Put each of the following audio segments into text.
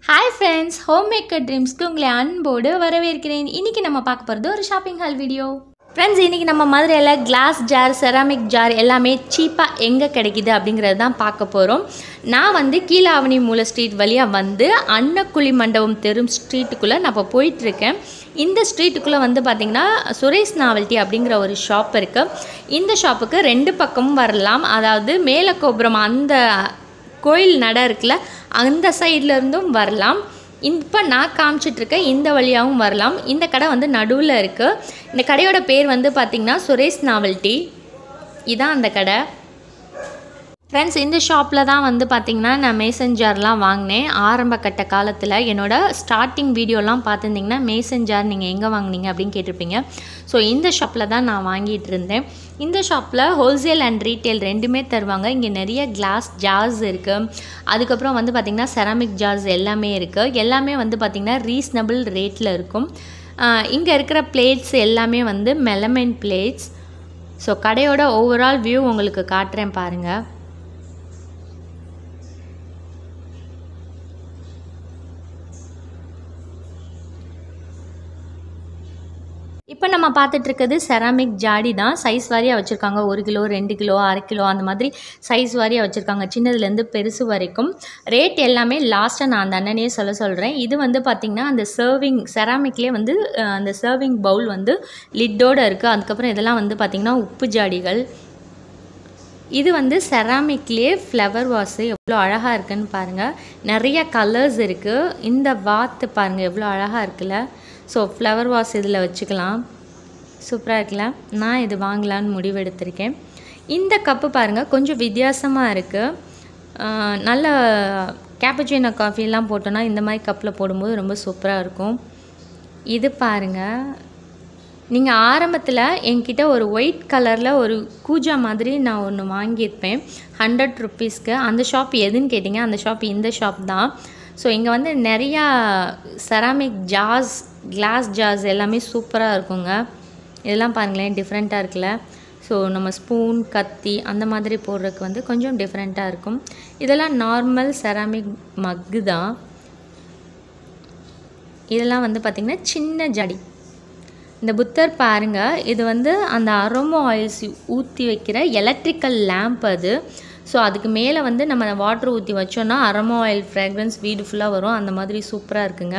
Hi friends home maker ட்ரீம்ஸ்க்கு உங்களை அன்போடு வரவேற்கிறேன் இன்றைக்கி நம்ம பார்க்க போகிறது ஒரு ஷாப்பிங் ஹால் வீடியோ ஃப்ரெண்ட்ஸ் இன்றைக்கி நம்ம மதுரையில் கிளாஸ் ஜார் செராமிக் ஜார் எல்லாமே சீப்பாக எங்கே கிடைக்குது அப்படிங்கிறது தான் பார்க்க போகிறோம் நான் வந்து கீழாவணி மூல ஸ்ட்ரீட் வழியாக வந்து அன்னக்குழி மண்டபம் தெரும் ஸ்ட்ரீட்டுக்குள்ளே நான் இப்போ போயிட்டுருக்கேன் இந்த ஸ்ட்ரீட்டுக்குள்ளே வந்து பார்த்திங்கன்னா சுரேஷ் நாவல்ட்டி அப்படிங்கிற ஒரு ஷாப் இருக்குது இந்த ஷாப்புக்கு ரெண்டு பக்கமும் வரலாம் அதாவது மேலே கோபுரம் அந்த கோயில் நட இருக்குல்ல அந்த சைட்ல இருந்தும் வரலாம் இப்போ நான் காமிச்சிட்ருக்க இந்த வழியாகவும் வரலாம் இந்த கடை வந்து நடுவில் இருக்குது இந்த கடையோட பேர் வந்து பார்த்திங்கன்னா சுரேஷ் நாவல்ட்டி இதான் அந்த கடை ஃப்ரெண்ட்ஸ் இந்த ஷாப்பில் தான் வந்து பார்த்திங்கன்னா நான் மேசன் ஜார்லாம் வாங்கினேன் ஆரம்ப கட்ட காலத்தில் என்னோட ஸ்டார்டிங் வீடியோலாம் பார்த்துருந்திங்கன்னா மேசன் ஜார் நீங்கள் எங்கே வாங்குனீங்க அப்படின்னு கேட்டிருப்பீங்க ஸோ இந்த ஷாப்பில் தான் நான் வாங்கிட்டு இருந்தேன் இந்த ஷாப்பில் ஹோல்சேல் அண்ட் ரீட்டெயில் ரெண்டுமே தருவாங்க இங்கே நிறைய கிளாஸ் ஜார்ஸ் இருக்குது அதுக்கப்புறம் வந்து பார்த்திங்கன்னா செராமிக் ஜார்ஸ் எல்லாமே இருக்குது எல்லாமே வந்து பார்த்திங்கன்னா ரீசனபிள் ரேட்டில் இருக்கும் இங்கே இருக்கிற பிளேட்ஸ் எல்லாமே வந்து மெலமென் பிளேட்ஸ் ஸோ கடையோட ஓவரால் வியூ உங்களுக்கு காட்டுறேன் பாருங்கள் இப்போ நம்ம பார்த்துட்டு இருக்கிறது செராமிக் ஜாடி தான் சைஸ் வாரியாக வச்சுருக்காங்க ஒரு கிலோ ரெண்டு கிலோ அரை கிலோ அந்த மாதிரி சைஸ் வாரியாக வச்சுருக்காங்க சின்னதுலேருந்து பெருசு வரைக்கும் ரேட் எல்லாமே லாஸ்ட்டாக நான் அந்த அண்ணனே சொல்ல சொல்கிறேன் இது வந்து பார்த்திங்கன்னா அந்த சர்விங் செராமிக்லேயே வந்து அஹ், அந்த சர்விங் பவுல் வந்து லிட்டோடு இருக்குது அதுக்கப்புறம் இதெல்லாம் வந்து பார்த்திங்கன்னா உப்பு ஜாடிகள் இது வந்து செராமிக்லேயே ஃப்ளவர் வாஸு எவ்வளோ அழகாக இருக்குன்னு பாருங்கள் நிறைய கலர்ஸ் இருக்குது இந்த வாத்து பாருங்கள் எவ்வளோ அழகாக இருக்குல்ல ஸோ ஃப்ளவர் வாஸ் இதில் வச்சுக்கலாம் சூப்பராக இருக்குல்ல நான் இது வாங்கலான்னு முடிவெடுத்திருக்கேன் இந்த கப்பு பாருங்கள் கொஞ்சம் வித்தியாசமாக இருக்குது நல்ல கேப்பச்சினோ காஃபிலாம் போட்டோன்னா இந்த மாதிரி கப்பில் போடும்போது ரொம்ப சூப்பராக இருக்கும் இது பாருங்கள் நீங்கள் ஆரம்பத்தில் என்கிட்ட ஒரு ஒயிட் கலரில் ஒரு கூஜா மாதிரி நான் ஒன்று வாங்கியிருப்பேன் ஹண்ட்ரட் ருப்பீஸ்க்கு அந்த ஷாப் எதுன்னு கேட்டிங்க அந்த ஷாப் இந்த ஷாப் தான் ஸோ இங்கே வந்து நிறையா செராமிக் ஜார்ஸ் கிளாஸ் ஜார்ஸ் எல்லாமே சூப்பராக இருக்குங்க இதெல்லாம் பாருங்களேன் டிஃப்ரெண்ட்டாக இருக்குல்ல ஸோ நம்ம ஸ்பூன் கத்தி அந்த மாதிரி போடுறதுக்கு வந்து கொஞ்சம் டிஃப்ரெண்ட்டாக இருக்கும் இதெல்லாம் நார்மல் செராமிக் மக்கு தான் இதெல்லாம் வந்து பார்த்திங்கன்னா சின்ன ஜடி இந்த புத்தர் பாருங்க இது வந்து அந்த அரோமோ ஆயில்ஸ் ஊற்றி வைக்கிற எலக்ட்ரிக்கல் லேம்ப் அது ஸோ அதுக்கு மேலே வந்து நம்ம வாட்டர் ஊற்றி வச்சோன்னா அரோமோ ஆயில் ஃப்ராக்ரன்ஸ் வீடு ஃபுல்லாக வரும் அந்த மாதிரி சூப்பராக இருக்குங்க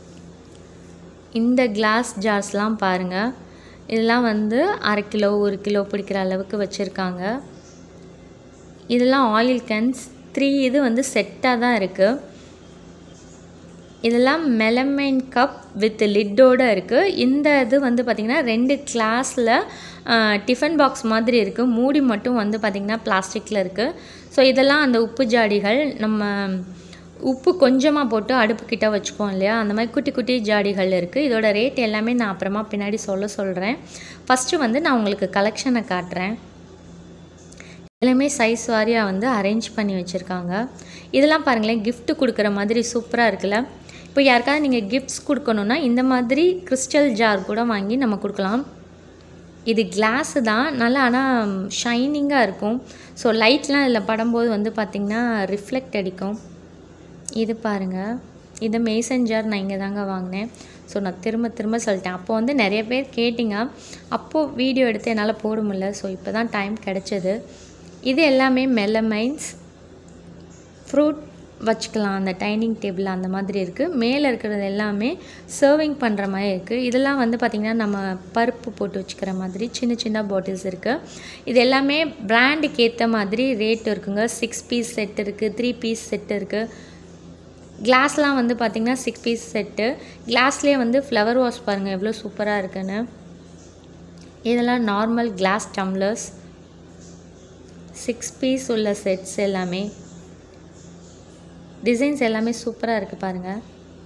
இந்த கிளாஸ் ஜார்ஸ்லாம் பாருங்கள் இதெல்லாம் வந்து அரை கிலோ ஒரு கிலோ பிடிக்கிற அளவுக்கு வச்சுருக்காங்க இதெல்லாம் ஆயில் கேன்ஸ் த்ரீ இது வந்து செட்டாக தான் இருக்குது இதெல்லாம் மெலமைன் கப் வித் லிட்டோடு இருக்குது இந்த இது வந்து பார்த்திங்கன்னா ரெண்டு கிளாஸில் டிஃபன் பாக்ஸ் மாதிரி இருக்குது மூடி மட்டும் வந்து பார்த்திங்கன்னா பிளாஸ்டிக்கில் இருக்குது ஸோ இதெல்லாம் அந்த உப்பு ஜாடிகள் நம்ம உப்பு கொஞ்சமாக போட்டு அடுப்புக்கிட்ட வச்சுப்போம் இல்லையா அந்த மாதிரி குட்டி குட்டி ஜாடிகள் இருக்குது இதோட ரேட் எல்லாமே நான் அப்புறமா பின்னாடி சொல்ல சொல்கிறேன் ஃபஸ்ட்டு வந்து நான் உங்களுக்கு கலெக்ஷனை காட்டுறேன் எல்லாமே சைஸ் வாரியாக வந்து அரேஞ்ச் பண்ணி வச்சுருக்காங்க இதெல்லாம் பாருங்களேன் gift கொடுக்குற மாதிரி சூப்பராக இருக்குல்ல இப்போ யாருக்காவது நீங்கள் கிஃப்ட்ஸ் கொடுக்கணுன்னா இந்த மாதிரி கிறிஸ்டல் ஜார் கூட வாங்கி நம்ம கொடுக்கலாம் இது கிளாஸு தான் நல்லா ஆனால் ஷைனிங்காக இருக்கும் ஸோ லைட்லாம் இதில் படும்போது வந்து பார்த்திங்கன்னா ரிஃப்ளெக்ட் அடிக்கும் இது பாருங்கள் இது மேசன் ஜார் நான் இங்கே தாங்க வாங்கினேன் ஸோ நான் திரும்ப திரும்ப சொல்லிட்டேன் அப்போ வந்து நிறைய பேர் கேட்டிங்க அப்போது வீடியோ எடுத்து என்னால் போட முடியல ஸோ இப்போ தான் டைம் கிடச்சிது இது எல்லாமே மெலமைன்ஸ் ஃப்ரூட் வச்சுக்கலாம் அந்த டைனிங் டேபிள் அந்த மாதிரி இருக்குது மேலே இருக்கிறது எல்லாமே சர்விங் பண்ணுற மாதிரி இருக்குது இதெல்லாம் வந்து பார்த்திங்கன்னா நம்ம பருப்பு போட்டு வச்சுக்கிற மாதிரி சின்ன சின்ன பாட்டில்ஸ் இருக்குது இது எல்லாமே பிராண்டுக்கு ஏற்ற மாதிரி ரேட் இருக்குங்க சிக்ஸ் பீஸ் செட் இருக்குது த்ரீ பீஸ் செட் இருக்குது கிளாஸ்லாம் வந்து பார்த்திங்கன்னா சிக்ஸ் பீஸ் செட்டு கிளாஸ்லேயே வந்து ஃப்ளவர் வாஷ் பாருங்கள் எவ்வளோ சூப்பராக இருக்குன்னு இதெல்லாம் normal glass tumblers six piece உள்ள செட்ஸ் எல்லாமே டிசைன்ஸ் எல்லாமே சூப்பராக இருக்குது பாருங்கள்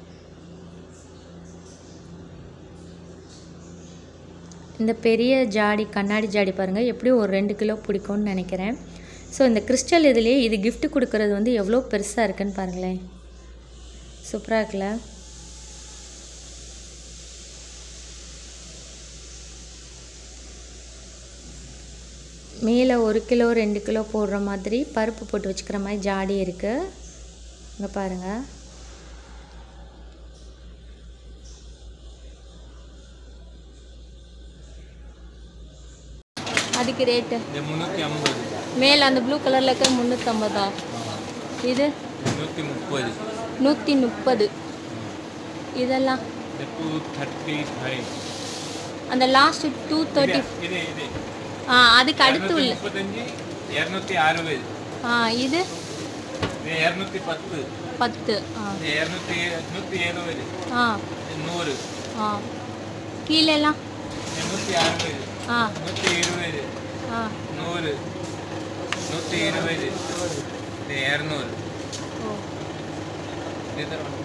இந்த பெரிய ஜாடி கண்ணாடி ஜாடி பாருங்கள் எப்படியும் ஒரு ரெண்டு கிலோ பிடிக்கும்னு நினைக்கிறேன் ஸோ இந்த கிறிஸ்டல் இதுலேயே இது gift கொடுக்கறது வந்து எவ்வளோ பெருசாக இருக்குன்னு பாருங்களேன் சூப்பராக இருக்குல்ல மேலே ஒரு கிலோ ரெண்டு கிலோ போடுற மாதிரி பருப்பு போட்டு வச்சுக்கிற மாதிரி ஜாடி இருக்குது இங்கே பாருங்கள் அதுக்கு ரேட்டு இது முந்நூற்றி ஐம்பது மேலே அந்த ப்ளூ கலரில் இருக்க முந்நூற்றம்பதா இது நூற்றி முப்பது நூற்றி முப்பது இதெல்லாம் இது டூ தேர்ட்டி ஃபைவ் அந்த லாஸ்ட் டூ தேர்ட்டி இது இது ஆ அதுக்கு அடுத்து உள்ள முப்பத்தஞ்சு இரநூத்தி அறுபது ஆ இது இது இரநூத்தி பத்து பத்து ஆ இது இரநூத்தி நூற்றி எழுபது ஆ இது நூறு ஆ கீழெல்லாம் இது நூற்றி அறுபது ஆ நூற்றி இருபது ஆ நூறு நூற்றி இருபது இது இரநூறு ஓ இது தரும்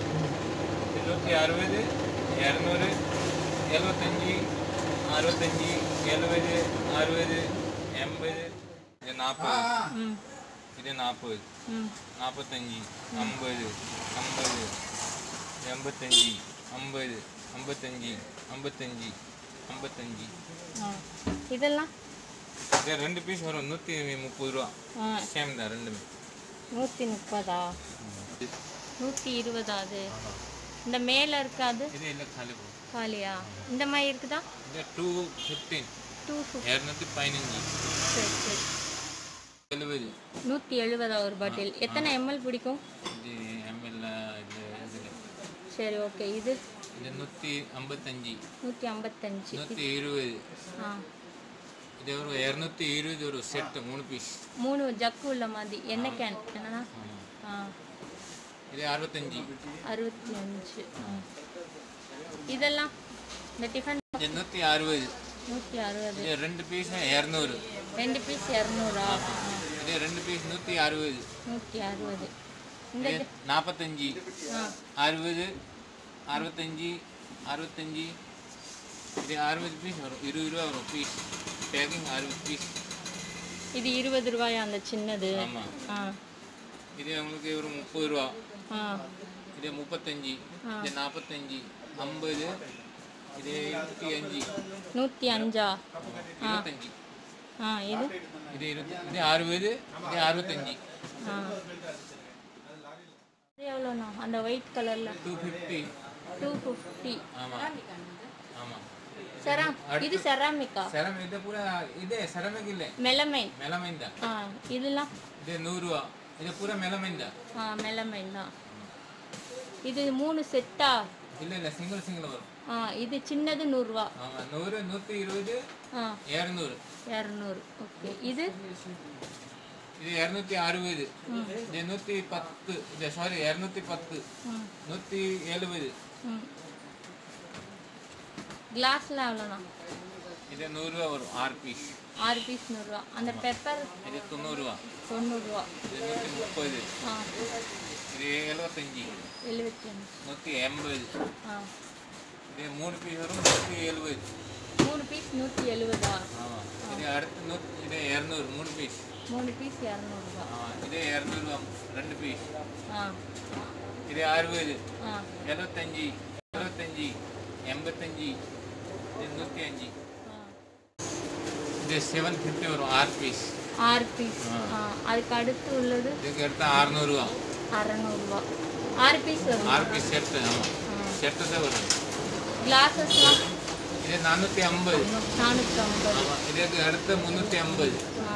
நூற்றி அறுபது இரநூறு எழுபத்தஞ்சி அறுபத்தஞ்சி எழுபது அறுபது எண்பது இது நாற்பது ம் இது நாற்பது ம் நாற்பத்தஞ்சி ஐம்பது ஐம்பது எண்பத்தஞ்சி ஐம்பது ஐம்பத்தஞ்சி ஐம்பத்தஞ்சி ஐம்பத்தஞ்சி ஆ இதெல்லாம் இது ரெண்டு பீஸ் வரும் நூற்றி முப்பது ரூபா ஆ சேம் தான் ரெண்டுமே நூற்றி முப்பதா நூற்றி இருபதா அது இந்த மேலே இருக்காது இது இல்லை காலி போகும் காலியா இந்த மாதிரி இருக்குதா இது டூ ஃபிஃப்டீன் டூ ஃபிஃப்டி இரநூத்தி பதினஞ்சு சரி சரி எழுபது நூற்றி எழுபதா ஒரு பாட்டில் எத்தனை எம்எல் பிடிக்கும் இது எம்எல்ல இது இதில் சரி ஓகே இது இது நூற்றி ஐம்பத்தஞ்சு நூற்றி ஐம்பத்தஞ்சு நூற்றி இருபது ஆ இது ஒரு இரநூத்தி இருபது ஒரு செட்டு மூணு பீஸ் மூணு ஜக்கு உள்ள மாதிரி என்ன கேன் என்னன்னா ஆ இது அறுபத்தஞ்சி அறுபத்தி அஞ்சு ஆ. இதெல்லாம் இந்த டிஃபன் இது நூற்றி அறுபது நூற்றி அறுபது இது ரெண்டு பீஸ் இரநூறு ரெண்டு பீஸ் இரநூறா இது ரெண்டு பீஸ் நூற்றி அறுபது நூற்றி அறுபது இந்த இது நாற்பத்தஞ்சி ஆ அறுபது அறுபத்தஞ்சி அறுபத்தஞ்சி இது அறுபது பீஸ் வரும் இருபது ரூபா வரும் பீஸ் பேக்கிங் அறுபது பீஸ் இது இருபது ரூபாயா அந்த சின்னது ஆமாம் ஆ இது உங்களுக்கு ஒரு முப்பது ரூபா ஆ இது முப்பத்தஞ்சு இது நாற்பத்தஞ்சு ஐம்பது இது இருபத்தி அஞ்சு நூற்றி அஞ்சா இருபத்தஞ்சி ஆ இது இது இருபத்தி இது அறுபது இது அறுபத்தஞ்சி ஆ இது எவ்வளோண்ணா அந்த ஒயிட் கலரில் டூ ஃபிஃப்டி டூ ஃபிஃப்டி ஆமாம் ஆமாம் செரா இது செராமிக்கா செரம் இது பூரா இது செரமிக் இல்லை மெலமைன் மெலமைன் தான் ஆ இதெல்லாம் இது நூறுரூவா இது பூரா மெலமைன் தான் ஆ மெலமைன் தான் இது மூணு செட்டா இல்லை இல்லை சிங்கிள் சிங்கிள் வரும் ஆ இது சின்னது நூறுரூவா ஆமாம் நூறு நூற்றி இருபது ஆ இரநூறு இரநூறு ஓகே இது இது இரநூத்தி அறுபது இது நூற்றி பத்து இது சாரி இரநூத்தி பத்து ம் நூற்றி எழுபது ம் கிளாஸில் எவ்வளோண்ணா இது நூறுரூவா வரும் ஆறு பீஸ் ஆறு பீஸ் நூறுரூவா அந்த பெப்பர் இது தொண்ணூறுரூவா தொண்ணூறுரூவா இது நூற்றி முப்பது ஆ இது எழுபத்தஞ்சி எழுபத்தி அஞ்சு நூற்றி எண்பது ஆ இது மூணு பீஸ் வரும் நூற்றி எழுபது மூணு பீஸ் நூற்றி எழுபதா ஆமாம் இது அடுத்து நூற்றி இது இரநூறு மூணு பீஸ் மூணு பீஸ் இரநூறுபா ஆமாம் இது இரநூறுவா ரெண்டு பீஸ் ஆ இது அறுபது ஆ எழுபத்தஞ்சி எழுபத்தஞ்சி எண்பத்தஞ்சி இது நூற்றி அஞ்சு ஆ இது செவன் ஃபிஃப்டி வரும் ஆறு பீஸ் ஆறு பீஸ் ஆ அதுக்கு அடுத்து உள்ளது இதுக்கு எடுத்தா அறநூறுவா அறநூறுபா ஆறு பீஸ் வரும் ஆறு பீஸ் செட்டு ஆமாம் செட்டு தான் வரும் கிளாஸஸ்லாம் இது நானூற்றி ஐம்பது நானூற்றி ஐம்பது ஆமாம் இதுக்கு அடுத்து முந்நூற்றி ஐம்பது ஆ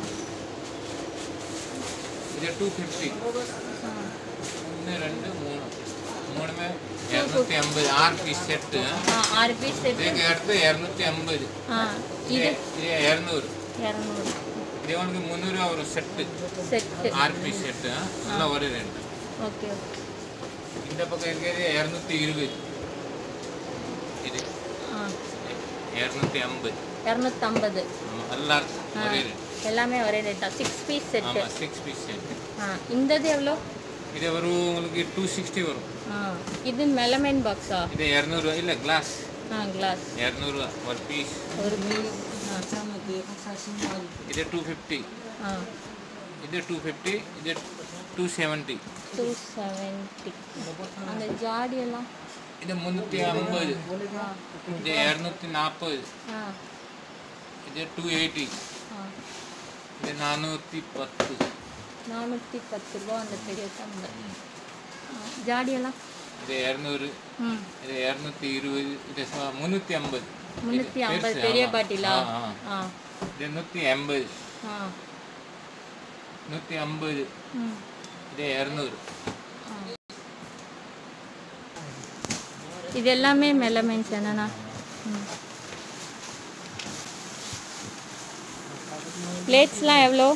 இது டூ ஃபிஃப்டி ஆ ஒன்று ரெண்டு மூணு மூணுமே இரநூத்தி ஐம்பது ஆறு பீஸ் செட்டு ஆ ஆறு பீஸ் செட்டு இதுக்கு அடுத்து இரநூத்தி ஐம்பது ஆ இது இது இது இரநூறு இரநூறு இது உனக்கு முந்நூறுரூவா ஒரு செட்டு செட்டு ஆறு பீஸ் செட்டு நல்லா ஒரு ரெண்டு ஓகே ஓகே இந்த பக்கம் இருக்கிறது இரநூத்தி இருபது இது ஆ இரநூத்தி ஐம்பது இரநூத்தம்பது ஆமாம் எல்லாம் ஒரே ரேட் எல்லாமே ஒரே ரேட் தான் சிக்ஸ் பீஸ் செட்டு ஆமாம் சிக்ஸ் பீஸ் செட்டு ஆ இந்தது எவ்வளோ இது வரும் உங்களுக்கு டூ சிக்ஸ்டி வரும் ஆ இது மெலமைன் பாக்ஸா இது இரநூறுவா இல்லை கிளாஸ் ஆ கிளாஸ் இரநூறுவா ஒரு பீஸ் ஒரு பீஸ் ஆ இது டூ ஃபிஃப்டி ஆ இது டூ ஃபிஃப்டி இது டூ செவன்ட்டி டூ செவன்ட்டி அந்த ஜாடியெல்லாம் இது முந்நூற்றி ஐம்பது ஆ இது இரநூத்தி நாற்பது ஆ இது டூ எயிட்டி ஆ இது நானூற்றி பத்து நானூற்றி பத்து ரூபா அந்த பெரிய டம்ளர் ஆ, ஜாடியெல்லாம் இது இரநூறு ம் இது இரநூத்தி இருபது இது முந்நூற்றி ஐம்பது முந்நூற்றி ஐம்பது பெருசு, பெரிய ஆமா. பாட்டிலா ஆ, ஆ. ஆ இது நூற்றி எண்பது ஆ நூற்றி ஐம்பது ம் இது இரநூறு இது எல்லாமே மெலமைன்ஸ் என்னண்ணா ம் பிளேட்ஸ்லாம் எவ்வளோ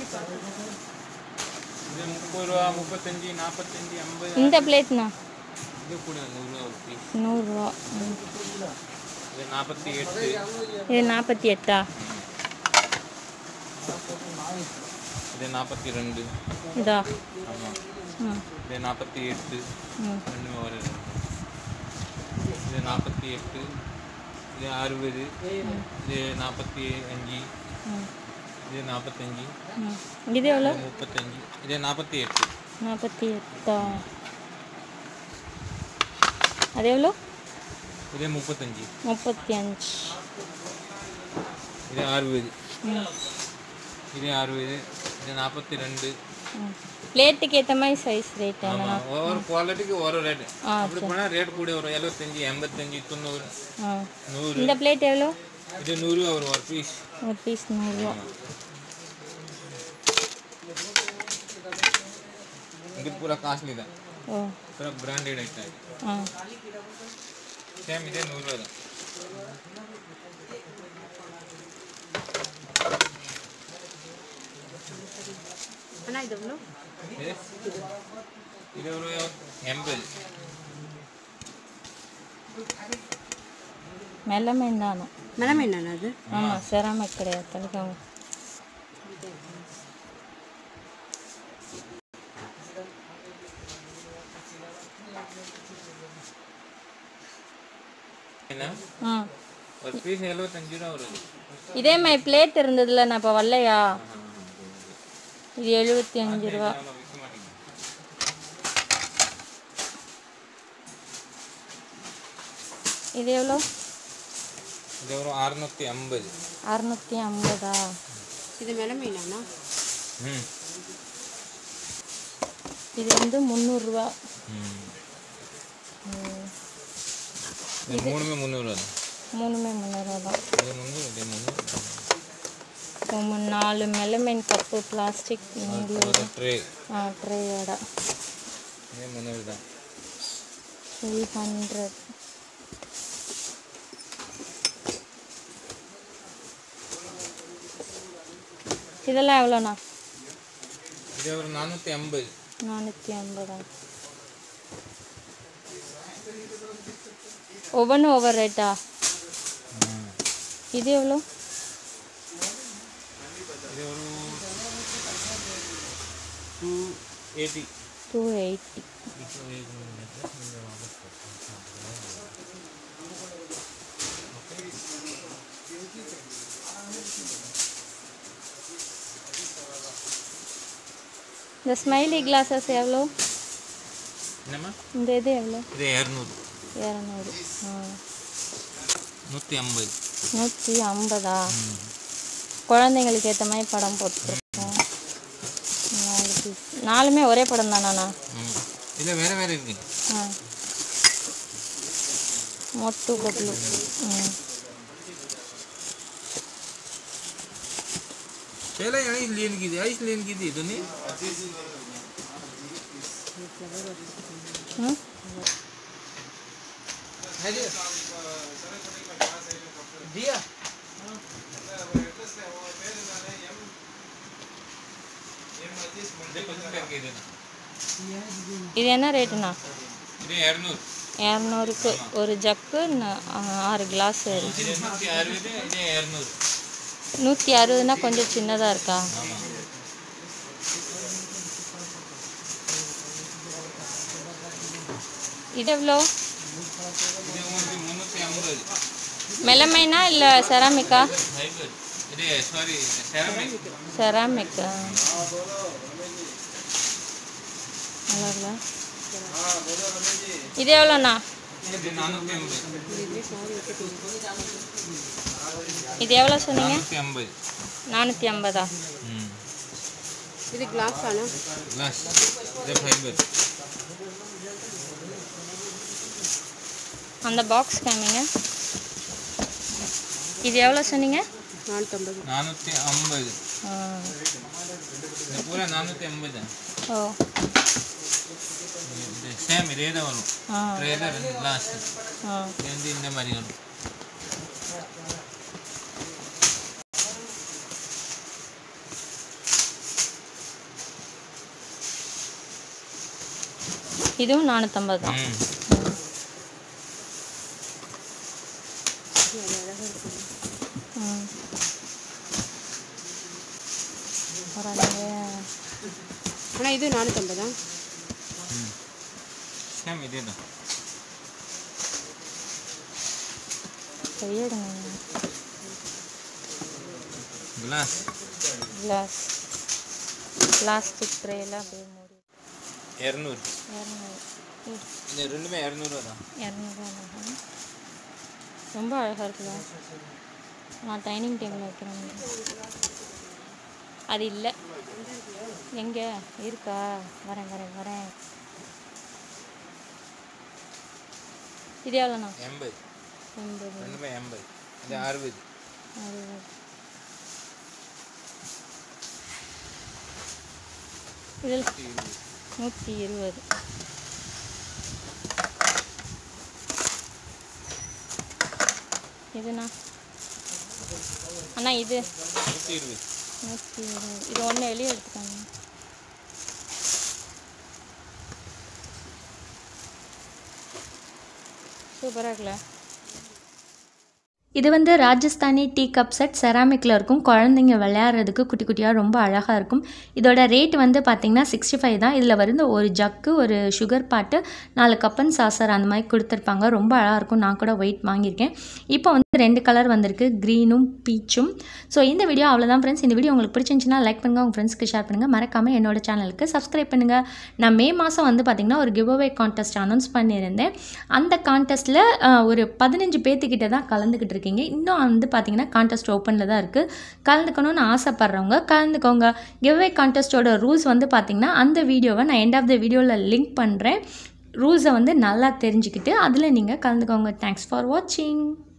இது முப்பது ரூபா முப்பத்தஞ்சு நாற்பத்தஞ்சு ஐம்பது இந்த பிளேட்ண்ணா இது கூட நூறுரூவா ஒரு பீஸ் நூறுரூவா ம். இது நாற்பத்தி எட்டு இது நாற்பத்தி எட்டா இது நாற்பத்தி ரெண்டு இதா ஆமாம் ம் இது நாற்பத்தி எட்டு ம் ரெண்டுமே ஒரு இது நாற்பத்தி எட்டு இது அறுபது இது நாற்பத்தி அஞ்சு ம் இது நாற்பத்தஞ்சு ம் இது எவ்வளோ இது முப்பத்தஞ்சு இது நாற்பத்தி எட்டு நாற்பத்தி எட்டா அது எவ்வளோ இது முப்பத்தஞ்சு முப்பத்தி அஞ்சு இது அறுபது ம் இது அறுபது இது நாற்பத்தி ரெண்டு ம் பிளேட்டுக்கு ஏற்ற மாதிரி சைஸ் ரேட் என்னண்ணா ஆமாம் ஒவ்வொரு குவாலிட்டிக்கு ஒரு ரேட்டு ஆ அப்படி போனால் ரேட் கூட வரும் எழுபத்தஞ்சி எண்பத்தஞ்சு தொண்ணூறு ஆ நூறு இந்த பிளேட் எவ்வளோ இது நூறுரூவா வரும் ஒரு பீஸ் ஒரு பீஸ் நூறுரூவா இது பூரா காஸ்ட்லி தான் ஓ பூரா பிராண்டட் ஐட்டம் ஆ சேம் இதே நூறுரூவா தான் அண்ணா இது எவ்வளோ இது இது ஒரு எண்பது மெல்லமைன் தானே மேடம் என்னண்ணா அது ஆமாம் செராமிக் கிடையாது தடுக்காங்க என்ன ஆ ஒரு பீஸ் எழுபத்தஞ்சு ரூபா வருது இதே மாதிரி பிளேட் இருந்ததுல நான் இப்போ வரலையா இது எழுபத்தி அஞ்சு ரூபா நம்ம விற்க மாட்டேங்குது இது எவ்வளோ இது ஒரு அறுநூற்றி ஐம்பது அறநூற்றி ஐம்பதா இது மேடம் என்னண்ணா ம் இது வந்து முந்நூறுரூவா ம் இது மூணுமே முந்நூறுவா தான் மூணுமே முந்நூறுரூவா தான் இது முந்நூறு இது முந்நூறு இப்போ நாலு மெலமைன் கப்பு பிளாஸ்டிக் ஒரு ட்ரே ட்ரேயோட இது முந்நூறு தான் த்ரீ ஹண்ட்ரட் இதெல்லாம் எவ்வளோண்ணா இது ஒரு நானூற்றி ஐம்பது நானூற்றி ஐம்பதா ஒவ்வொன்றும் ஒவ்வொரு ரேட்டா இது எவ்வளோ இது ஒரு டூ எயிட்டி டூ எயிட்டி இந்த ஸ்மைலி கிளாஸஸ் எவ்வளோ என்னம்மா இந்த இது எவ்வளோ இது இரநூறு இரநூறு ஆ நூற்றி ஐம்பது நூற்றி ஐம்பதா குழந்தைங்களுக்கு ஏற்ற மாதிரி படம் போட்டுருக்கோம் நாலு பீஸ் நாலுமே ஒரே படம் தானாண்ணா ம் இதில் வேறு வேறு இருக்கு ஆ மொட்டு பட்லு ம் पहले आइस लेन की थी आइस लेन की थी तो नहीं ம் दिया இது என்ன ரேட்டுண்ணா இது இரநூறு இரநூறுக்கு ஒரு ஜக்கு ந- ஆறு கிளாஸ் இது நூற்றி அறுபது இது இரநூறு நூற்றி அறுபதுனா கொஞ்சம் சின்னதாக இருக்கா ஆமாம் இது எவ்வளோ இது உங்களுக்கு முந்நூற்றி ஐம்பது மெலமைனா இல்லை செராமிக்கா ஹைபர் இது சாரி செரமிக் செராமிக்கா நல்லா இருக்கா இது எவ்வளோண்ணா இது நானூற்றி ஐம்பது இது எவ்வளோ சொன்னீங்க நானூற்றி ஐம்பது நானூற்றி ஐம்பதா ம் இது கிளாஸ் ஆனா கிளாஸ் இது ஃபைபர் அந்த பாக்ஸ் காமிங்க இது எவ்வளோ சொன்னீங்க நானூற்றம்பது நானூற்றி ஐம்பது ஆ இது பூரா நானூற்றி ஐம்பது ஓ இது சேம் இதே தான் வரும் ஆ ட்ரேல ரெண்டு கிளாஸ் ஆ இது வந்து இந்த மாதிரி வரும் இதுவும் நானூற்றம்பது தான் ம் ம் பரவாயில்லையே ஆனால் இது நானூற்றம்பதா ம் சேம் இதே தான் கையெடுங்க கிளாஸ் கிளாஸ் பிளாஸ்டிக் ட்ரேல அப்படியே மூடி இரநூறு இரநூறு ம், இது ரெண்டுமே இரநூறுவா தான் இரநூறுவா தான். ரொம்ப அழகாக இருக்குல்ல நான் டைனிங் டேபிள் வைக்கிறேன் அது இல்லை எங்கே இருக்கா வரேன் வரேன் வரேன் இது எவ்வளோண்ணா எண்பது எண்பது ரெண்டுமே எண்பது இது அறுபது அறுபது இதில் இருபது நூற்றி இருபது இதுண்ணா அண்ணா இது நூற்றி இருபது நூற்றி இருபது இது ஒன்று வெளியே எடுத்துக்காங்க சூப்பராக இருக்குல்ல இது வந்து ராஜஸ்தானி டீ கப் செட் செராமிக்கில் இருக்கும் குழந்தைங்க விளையாடுறதுக்கு குட்டி குட்டியாக ரொம்ப அழகாக இருக்கும் இதோட ரேட் வந்து பார்த்திங்கன்னா சிக்ஸ்டி ஃபைவ் தான் இதில் வந்து ஒரு ஜக்கு ஒரு சுகர் பாட்டு நாலு கப்பன் சாசர் அந்த மாதிரி கொடுத்துருப்பாங்க ரொம்ப அழகாக இருக்கும் நான் கூட வெயிட் வாங்கியிருக்கேன் இப்போ வந்து ரெண்டு கலர் வந்திருக்கு க்ரீனும் பீச்சும் ஸோ இந்த வீடியோ அவ்வளோதான் ஃப்ரெண்ட்ஸ் இந்த வீடியோ உங்களுக்கு பிடிச்சிருந்துச்சுன்னா லைக் பண்ணுங்கள் உங்கள் ஃப்ரெண்ட்ஸ்க்கு ஷேர் பண்ணுங்கள் மறக்காமல் என்னோட சேனலுக்கு சப்ஸ்கிரைப் பண்ணுங்கள் நான் மே மாதம் வந்து பார்த்திங்கன்னா ஒரு கிவ் அவே கான்டெஸ்ட் அனௌன்ஸ் பண்ணியிருந்தேன் அந்த கான்டெஸ்ட்டில் ஒரு பதினஞ்சு பேர்த்துக்கிட்ட தான் கலந்துக்கிட்டு இருக்கீங்க இன்னும் வந்து பார்த்திங்கன்னா கான்டெஸ்ட் ஓப்பனில் தான் இருக்குது கலந்துக்கணும்னு ஆசைப்பட்றவங்க கலந்துக்கோங்க கிவ் அவே கான்டெஸ்ட்டோட ரூல்ஸ் வந்து பார்த்திங்கன்னா அந்த வீடியோவை நான் எண்ட் ஆஃப் த வீடியோவில் லிங்க் பண்ணுறேன் ரூல்ஸை வந்து நல்லா தெரிஞ்சுக்கிட்டு அதில் நீங்கள் கலந்துக்கோங்க தேங்க்ஸ் ஃபார் வாட்சிங்